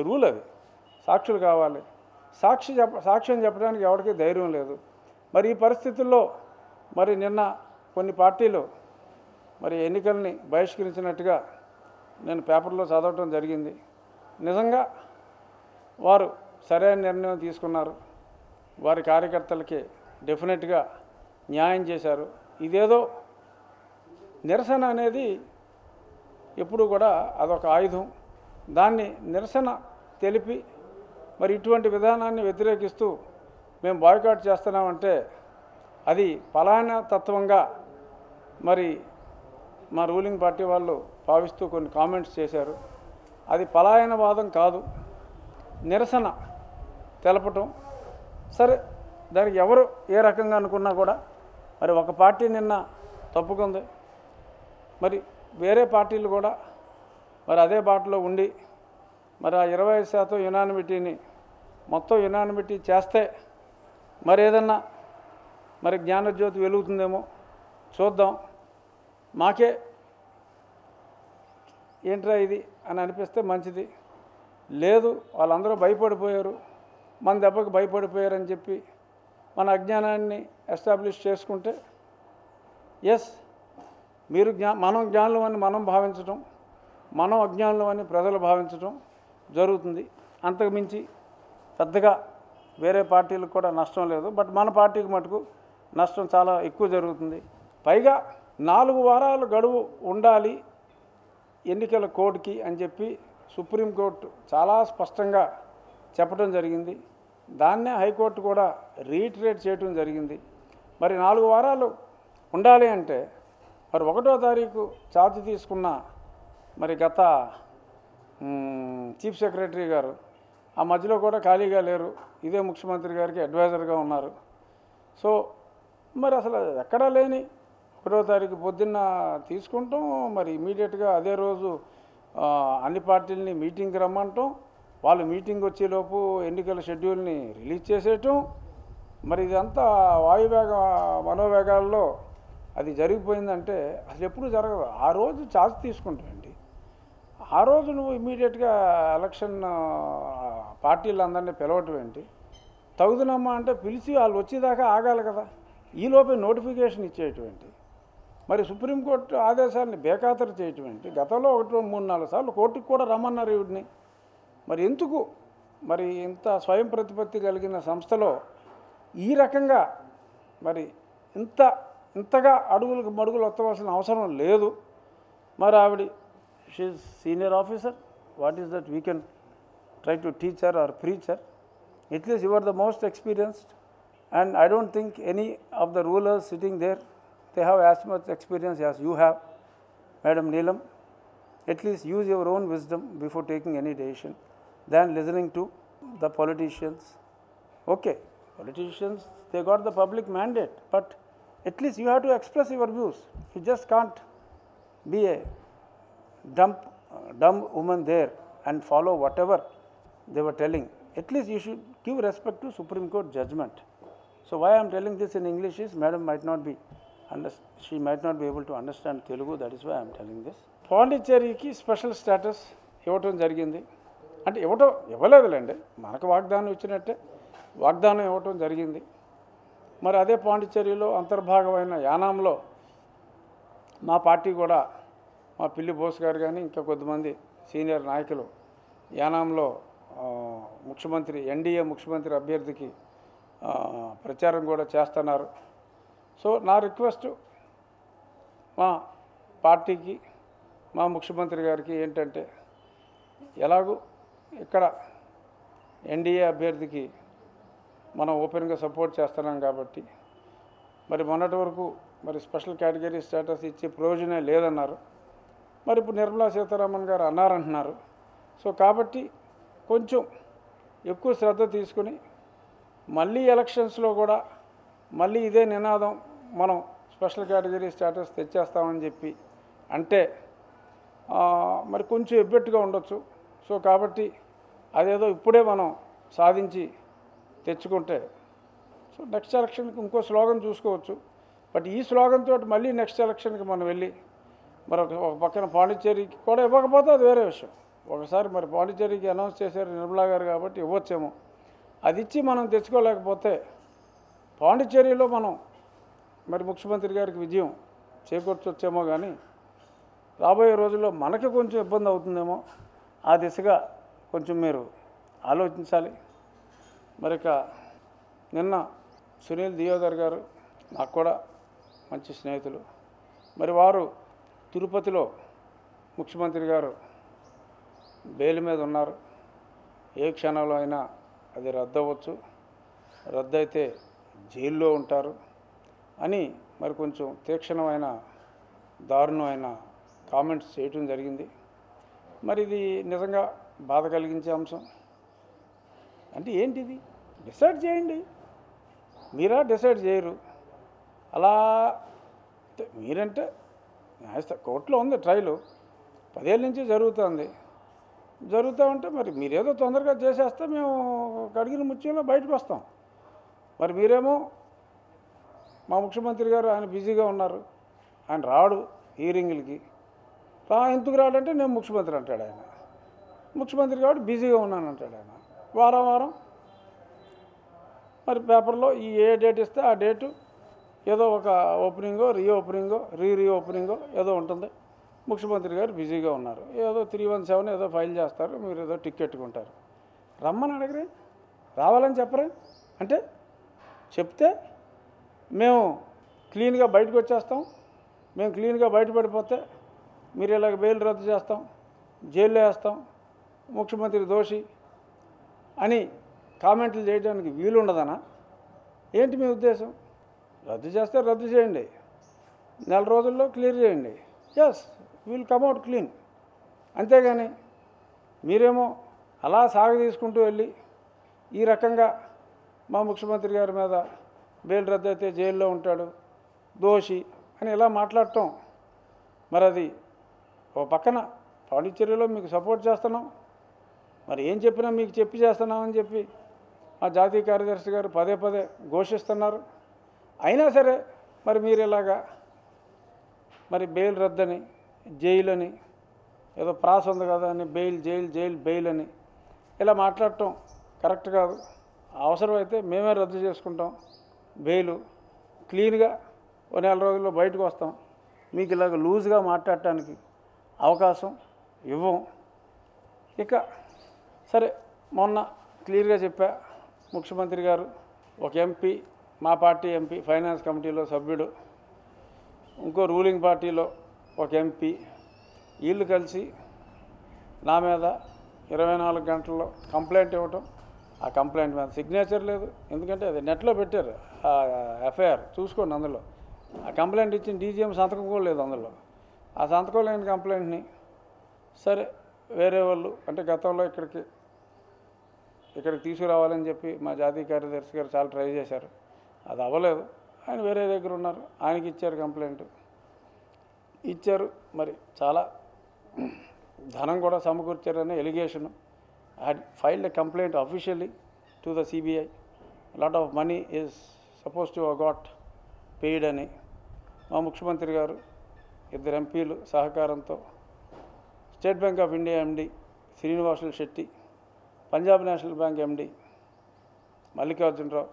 Rule అది సాక్షులు కావాలి సాక్షి చెప్ప సాక్ష్యం చెప్పడానికి ఎవరికీ ధైర్యం లేదు మరి ఈ పరిస్థితుల్లో మరి నిన్న కొన్ని పార్టీలు మరి ఎన్నికల్ని బహిష్కరించినట్టుగా నేను పేపర్లో చదవటం జరిగింది నిజంగా వారు సరైన నిర్ణయం తీసుకున్నారు వారి కార్యకర్తలకి డెఫినెట్గా న్యాయం చేశారు ఇదేదో నిరసన అనేది ఎప్పుడు కూడా అదొక ఆయుధం దాన్ని నిరసన తెలిపి మరి ఇటువంటి విధానాన్ని వ్యతిరేకిస్తూ మేము బాయ్కాట్ చేస్తున్నామంటే అది పలానా తత్వంగా మరి మా రూలింగ్ పార్టీ వాళ్ళు భావిస్తూ కొన్ని కామెంట్స్ చేశారు అది పలాయనవాదం కాదు నిరసన తెలపటం సరే దానికి ఎవరు ఏ రకంగా అనుకున్నా కూడా మరి ఒక పార్టీ నిన్న తప్పుకుంది మరి వేరే పార్టీలు కూడా మరి అదే బాటలో ఉండి మరి ఆ ఇరవై ఐదు శాతం యునానిమిటీని మొత్తం యునానిమిటీ చేస్తే మరి ఏదన్నా మరి జ్ఞానజ్యోతి వెలుగుతుందేమో చూద్దాం మాకే ఏంట్రా ఇది అని అనిపిస్తే మంచిది లేదు వాళ్ళందరూ భయపడిపోయారు మన దెబ్బకి భయపడిపోయారని చెప్పి మన అజ్ఞానాన్ని ఎస్టాబ్లిష్ చేసుకుంటే ఎస్ మీరు జ్ఞా మనం జ్ఞానులు అని మనం భావించటం మనం అజ్ఞానులు అని ప్రజలు భావించటం జరుగుతుంది అంతకు మించి పెద్దగా వేరే పార్టీలకు కూడా నష్టం లేదు బట్ మన పార్టీకి మటుకు నష్టం చాలా ఎక్కువ జరుగుతుంది పైగా నాలుగు వారాలు గడువు ఉండాలి ఎన్నికల కోడ్కి అని చెప్పి సుప్రీంకోర్టు చాలా స్పష్టంగా చెప్పడం జరిగింది దాన్నే హైకోర్టు కూడా రీట్రేట్ చేయడం జరిగింది మరి నాలుగు వారాలు ఉండాలి అంటే మరి ఒకటో తారీఖు ఛార్జ్ తీసుకున్న మరి గత మ్, చీఫ్ సెక్రటరీ గారు ఆ మధ్యలో కూడా ఖాళీగా లేరు ఇదే ముఖ్యమంత్రి గారికి అడ్వైజర్గా ఉన్నారు సో మరి అసలు ఎక్కడా లేని ఒకటో తారీఖు పొద్దున్న తీసుకుంటాం మరి ఇమీడియట్గా అదే రోజు ఆ, అన్ని పార్టీలని మీటింగ్కి రమ్మంటాం వాళ్ళు మీటింగ్ వచ్చేలోపు ఎన్నికల షెడ్యూల్ని రిలీజ్ చేసేయటం మరి ఇదంతా వాయువేగ మనోవేగాల్లో అది జరిగిపోయిందంటే అసలు ఎప్పుడు జరగదు ఆ రోజు ఛార్జ్ తీసుకుంటామండి ఆ రోజు నువ్వు ఇమీడియట్గా ఎలక్షన్ ఆ, పార్టీలందరినీ పిలవటం ఏంటి తగుదనమ్మా అంటే పిలిచి వాళ్ళు వచ్చేదాకా ఆగాలి కదా ఈలోపే నోటిఫికేషన్ ఇచ్చేయటం ఏంటి మరి సుప్రీంకోర్టు ఆదేశాలని బేఖాతరు చేయటం ఏంటి గతంలో ఒకటి రెండు మూడు నాలుగు సార్లు కోర్టుకు కూడా రమ్మన్నారు వీడిని మరి ఎందుకు మరి ఇంత స్వయం ప్రతిపత్తి కలిగిన సంస్థలో ఈ రకంగా మరి ఇంత ఇంతగా అడుగులకు మడుగులు ఎత్తవలసిన అవసరం లేదు మరి ఆవిడ she senior officer what is that we can try to teach her or preach her. At least you are the most experienced, and I don't think any of the rulers sitting there they have as much experience as you have, Madam Neelam. At least use your own wisdom before taking any decision than listening to the politicians. Okay, politicians they got the public mandate, but at least you have to express your views. You just can't be a dumb, uh, dumb woman there and follow whatever they were telling. At least you should give respect to Supreme Court judgment. So why I am telling this in English is, Madam might not be, under, she might not be able to understand Telugu. That is why I am telling this. పాండిచ్చేరికి special status ఇవ్వటం జరిగింది అంటే ఇవ్వటం ఇవ్వలేదులేండి మనకు వాగ్దానం ఇచ్చినట్టే వాగ్దానం ఇవ్వటం జరిగింది మరి అదే పాండిచ్చేరిలో అంతర్భాగమైన యానాంలో మా పార్టీ కూడా మా పిల్లి బోస్ గారు కానీ ఇంకా కొద్దిమంది సీనియర్ నాయకులు యానాంలో ఆ, ముఖ్యమంత్రి ఎన్డీఏ ముఖ్యమంత్రి అభ్యర్థికి ఆ, ప్రచారం కూడా చేస్తున్నారు సో నా రిక్వెస్ట్ మా పార్టీకి మా ముఖ్యమంత్రి గారికి ఏంటంటే ఎలాగూ ఇక్కడ ఎన్డీఏ అభ్యర్థికి మనం ఓపెన్గా సపోర్ట్ చేస్తున్నాం కాబట్టి మరి మొన్నటి వరకు మరి స్పెషల్ కేటగిరీ స్టేటస్ ఇచ్చే ప్రయోజనే లేదన్నారు మరి ఇప్పుడు నిర్మలా సీతారామన్ గారు అన్నారంటున్నారు సో కాబట్టి కొంచెం ఎక్కువ శ్రద్ధ తీసుకుని మళ్ళీ ఎలక్షన్స్లో కూడా మళ్ళీ ఇదే నినాదం మనం స్పెషల్ కేటగిరీ స్టేటస్ తెచ్చేస్తామని చెప్పి అంటే ఆ, మరి కొంచెం ఎబ్బెట్టుగా ఉండొచ్చు సో కాబట్టి అదేదో ఇప్పుడే మనం సాధించి తెచ్చుకుంటే సో నెక్స్ట్ ఎలక్షన్కి ఇంకో స్లోగన్ చూసుకోవచ్చు బట్ ఈ స్లోగన్ తోటి మళ్ళీ నెక్స్ట్ ఎలక్షన్కి మనం వెళ్ళి మరి ఒక ఒక పక్కన పాండిచ్చేరికి కూడా ఇవ్వకపోతే అది వేరే విషయం ఒకసారి మరి పాండిచేరికి అనౌన్స్ చేశారు నిర్మలా గారు కాబట్టి ఇవ్వచ్చేమో అది ఇచ్చి మనం తెచ్చుకోలేకపోతే పాండిచేరిలో మనం మరి ముఖ్యమంత్రి గారికి విజయం చేకూర్చొచ్చేమో కానీ రాబోయే రోజుల్లో మనకి కొంచెం ఇబ్బంది అవుతుందేమో ఆ దిశగా కొంచెం మీరు ఆలోచించాలి మరి ఇక నిన్న సునీల్ దియోదర్ గారు నాకు కూడా మంచి స్నేహితులు మరి వారు తిరుపతిలో ముఖ్యమంత్రి గారు బెయిల్ మీద ఉన్నారు ఏ క్షణంలో అయినా అది రద్దవచ్చు రద్దయితే జైల్లో ఉంటారు అని మరి కొంచెం తీక్షణమైన దారుణమైన కామెంట్స్ చేయటం జరిగింది మరి ఇది నిజంగా బాధ కలిగించే అంశం అంటే ఏంటిది డిసైడ్ చేయండి మీరా డిసైడ్ చేయరు అలా అంటే మీరంటే న్యాయస్థ కోర్టులో ఉంది ట్రైలు పదేళ్ళ నుంచి జరుగుతుంది జరుగుతూ ఉంటే మరి మీరేదో తొందరగా చేసేస్తే మేము కడిగిన ముత్యంలో బయటకు వస్తాం మరి మీరేమో మా ముఖ్యమంత్రి గారు ఆయన బిజీగా ఉన్నారు ఆయన రాడు హీరింగ్లకి రా ఎందుకు రాడంటే నేను ముఖ్యమంత్రి అంటాడు ఆయన ముఖ్యమంత్రి కాబట్టి బిజీగా ఉన్నాను అంటాడు ఆయన వారం వారం మరి పేపర్లో ఈ ఏ డేట్ ఇస్తే ఆ డేటు ఏదో ఒక ఓపెనింగో రీ ఓపెనింగో రీ రీ ఓపెనింగో ఏదో ఉంటుంది ముఖ్యమంత్రి గారు బిజీగా ఉన్నారు ఏదో త్రీ వన్ సెవెన్ ఏదో ఫైల్ చేస్తారు మీరు ఏదో టికెట్ కొంటారు రమ్మని అడగరే రావాలని చెప్పరే అంటే చెప్తే మేము క్లీన్గా బయటకు వచ్చేస్తాం మేము క్లీన్గా బయటపడిపోతే మీరు ఇలాగ బెయిల్ రద్దు చేస్తాం జైల్లో వేస్తాం ముఖ్యమంత్రి దోషి అని కామెంట్లు చేయడానికి వీలుండదనా ఏంటి మీ ఉద్దేశం రద్దు చేస్తే రద్దు చేయండి నెల రోజుల్లో క్లియర్ చేయండి ఎస్ విల్ కమ్అవుట్ క్లీన్ అంతేగాని మీరేమో అలా సాగు తీసుకుంటూ వెళ్ళి ఈ రకంగా మా ముఖ్యమంత్రి గారి మీద బెయిల్ రద్దు అయితే జైల్లో ఉంటాడు దోషి అని ఇలా మాట్లాడటం మరి అది ఓ పక్కన పాండిచ్చేరిలో మీకు సపోర్ట్ చేస్తున్నాం మరి ఏం చెప్పినా మీకు చెప్పి చేస్తున్నామని చెప్పి మా జాతీయ కార్యదర్శి గారు పదే పదే ఘోషిస్తున్నారు అయినా సరే మరి మీరు ఇలాగా మరి బెయిల్ రద్దని జైలు అని ఏదో ప్రాస ఉంది కదా అని బెయిల్ జైలు జైలు బెయిల్ అని ఇలా మాట్లాడటం కరెక్ట్ కాదు అవసరమైతే మేమే రద్దు చేసుకుంటాం బెయిలు క్లీన్గా ఓ నెల రోజుల్లో బయటకు వస్తాం మీకు ఇలాగ లూజ్గా మాట్లాడటానికి అవకాశం ఇవ్వం ఇక సరే మొన్న క్లియర్గా చెప్పా ముఖ్యమంత్రి గారు ఒక ఎంపీ మా పార్టీ ఎంపీ ఫైనాన్స్ కమిటీలో సభ్యుడు ఇంకో రూలింగ్ పార్టీలో ఒక ఎంపీ వీళ్ళు కలిసి నా మీద ఇరవై నాలుగు గంటల్లో కంప్లైంట్ ఇవ్వటం ఆ కంప్లైంట్ మీద సిగ్నేచర్ లేదు ఎందుకంటే అది నెట్లో పెట్టారు ఆ ఎఫ్ఐఆర్ చూసుకోండి అందులో ఆ కంప్లైంట్ ఇచ్చిన డీజీఎం సంతకం కూడా లేదు అందులో ఆ సంతకం లేని కంప్లైంట్ని సరే వేరే వాళ్ళు అంటే గతంలో ఇక్కడికి ఇక్కడికి తీసుకురావాలని చెప్పి మా జాతీయ కార్యదర్శి గారు చాలా ట్రై చేశారు అది అవ్వలేదు ఆయన వేరే దగ్గర ఉన్నారు ఆయనకి ఇచ్చారు కంప్లైంట్ ఇచ్చారు మరి చాలా ధనం కూడా సమకూర్చారనే allegation had filed a complaint officially to the CBI lot of money is suppose to got paid అని మా ముఖ్యమంత్రి గారు ఇద్దరు ఎంపీలు సహకారంతో state bank of India MD Srinivasulu Shetty Punjab national bank MD Mallikarjuna Rao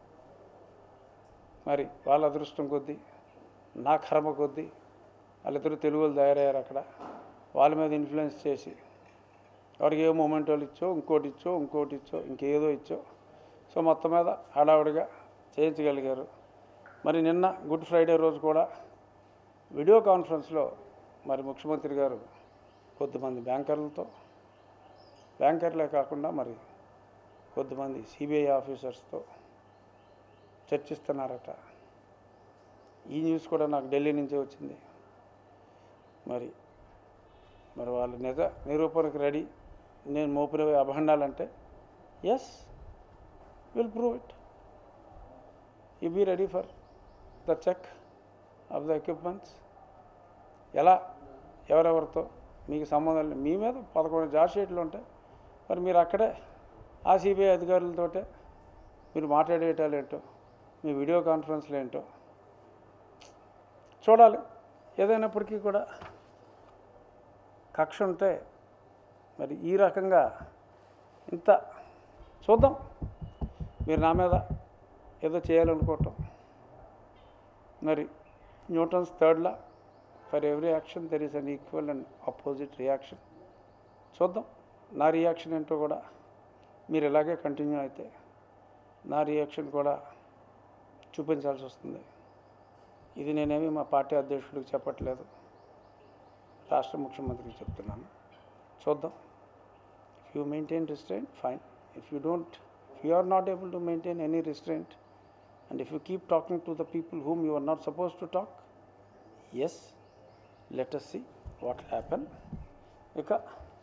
మరి వాళ్ళ అదృష్టం కొద్దీ నా కర్మ కొద్దీ వాళ్ళిద్దరు తెలుగులు తయారయ్యారు అక్కడ వాళ్ళ మీద ఇన్ఫ్లుయెన్స్ చేసి ఎవరికి ఏ మూమెంటోలు ఇచ్చో ఇంకోటి ఇచ్చో ఇంకోటి ఇచ్చో ఇంకేదో ఇచ్చో సో మొత్తం మీద హడావుడిగా చేయించగలిగారు మరి నిన్న గుడ్ ఫ్రైడే రోజు కూడా వీడియో కాన్ఫరెన్స్లో మరి ముఖ్యమంత్రి గారు కొద్దిమంది బ్యాంకర్లతో బ్యాంకర్లే కాకుండా మరి కొద్దిమంది సిబిఐ ఆఫీసర్స్తో చర్చిస్తున్నారట ఈ న్యూస్ కూడా నాకు ఢిల్లీ నుంచే వచ్చింది మరి మరి వాళ్ళు నిజ నిరూపణకు రెడీ నేను మోపినవి అభండాలంటే yes will prove it you be ready for the check of the equipments ఎలా ఎవరెవరితో మీకు సంబంధం లేదు మీ మీద పదకొండు జార్జ్ షీట్లు ఉంటాయి మరి మీరు అక్కడే ఆ సిబిఐ అధికారులతోటే మీరు మాట్లాడేటాలు ఏంటో మీ వీడియో కాన్ఫరెన్స్లు ఏంటో చూడాలి ఏదైనప్పటికీ కూడా కక్ష ఉంటే మరి ఈ రకంగా ఇంత చూద్దాం మీరు నా మీద ఏదో చేయాలనుకోవటం మరి Newton's third law for every action there is an equal and opposite reaction చూద్దాం నా రియాక్షన్ ఏంటో కూడా మీరు ఇలాగే కంటిన్యూ అయితే నా రియాక్షన్ కూడా చూపించాల్సి వస్తుంది ఇది నేనేమి మా పార్టీ అధ్యక్షుడికి చెప్పట్లేదు రాష్ట్ర ముఖ్యమంత్రికి చెప్తున్నాను చూద్దాం if you maintain restraint fine if you don't if you are not able to maintain any restraint and if you keep talking to the people whom you are not suppose to talk yes let us see what happen ఇక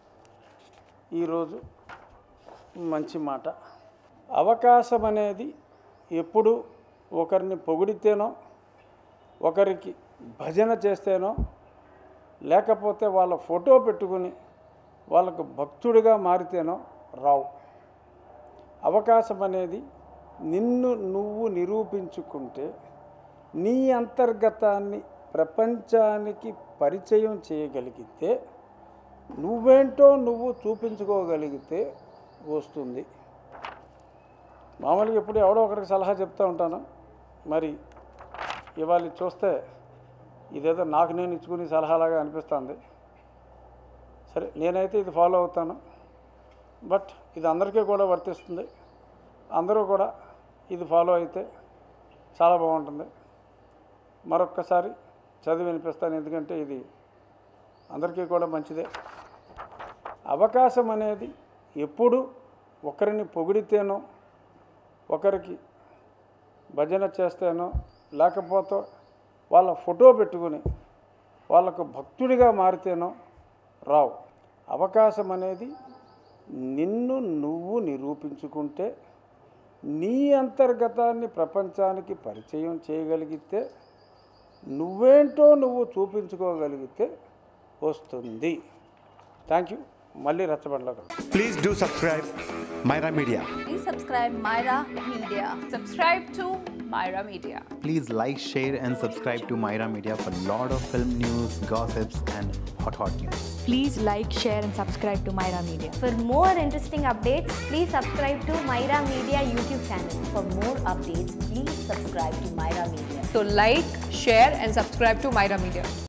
ఈరోజు మంచి మాట అవకాశం అనేది ఎప్పుడు ఒకరిని పొగిడితేనో ఒకరికి భజన చేస్తేనో లేకపోతే వాళ్ళ ఫోటో పెట్టుకుని వాళ్ళకు భక్తుడిగా మారితేనో రావు అవకాశం అనేది నిన్ను నువ్వు నిరూపించుకుంటే నీ అంతర్గతాన్ని ప్రపంచానికి పరిచయం చేయగలిగితే నువ్వేంటో నువ్వు చూపించుకోగలిగితే వస్తుంది మామూలుగా ఎప్పుడు ఎవడో ఒకరికి సలహా చెప్తూ ఉంటాను మరి ఇవాళ ఇది చూస్తే ఇదేదో నాకు నేను ఇచ్చుకునే సలహాలాగా అనిపిస్తుంది సరే నేనైతే ఇది ఫాలో అవుతాను బట్ ఇది అందరికీ కూడా వర్తిస్తుంది అందరూ కూడా ఇది ఫాలో అయితే చాలా బాగుంటుంది మరొక్కసారి చదివి వినిపిస్తాను ఎందుకంటే ఇది అందరికీ కూడా మంచిదే అవకాశం అనేది ఎప్పుడు ఒకరిని పొగిడితేనో ఒకరికి భజన చేస్తేనో లేకపోతే వాళ్ళ ఫోటో పెట్టుకుని వాళ్ళకు భక్తుడిగా మారితేనో రావు అవకాశం అనేది నిన్ను నువ్వు నిరూపించుకుంటే నీ అంతర్గతాన్ని ప్రపంచానికి పరిచయం చేయగలిగితే నువ్వేంటో నువ్వు చూపించుకోగలిగితే వస్తుంది థ్యాంక్ యూ మళ్ళీ రచ్చబండలో కలుద్దాం. Please do subscribe Myra Media. Please subscribe Myra Media. Subscribe to Myra Media. Please like, share, and subscribe to Myra Media for lot of film news, gossips, and hot hot news. Please like, share, and subscribe to Myra Media. For more interesting updates, please subscribe to Myra Media YouTube channel. For more updates, please subscribe to Myra Media. So like, share and subscribe to Myra Media.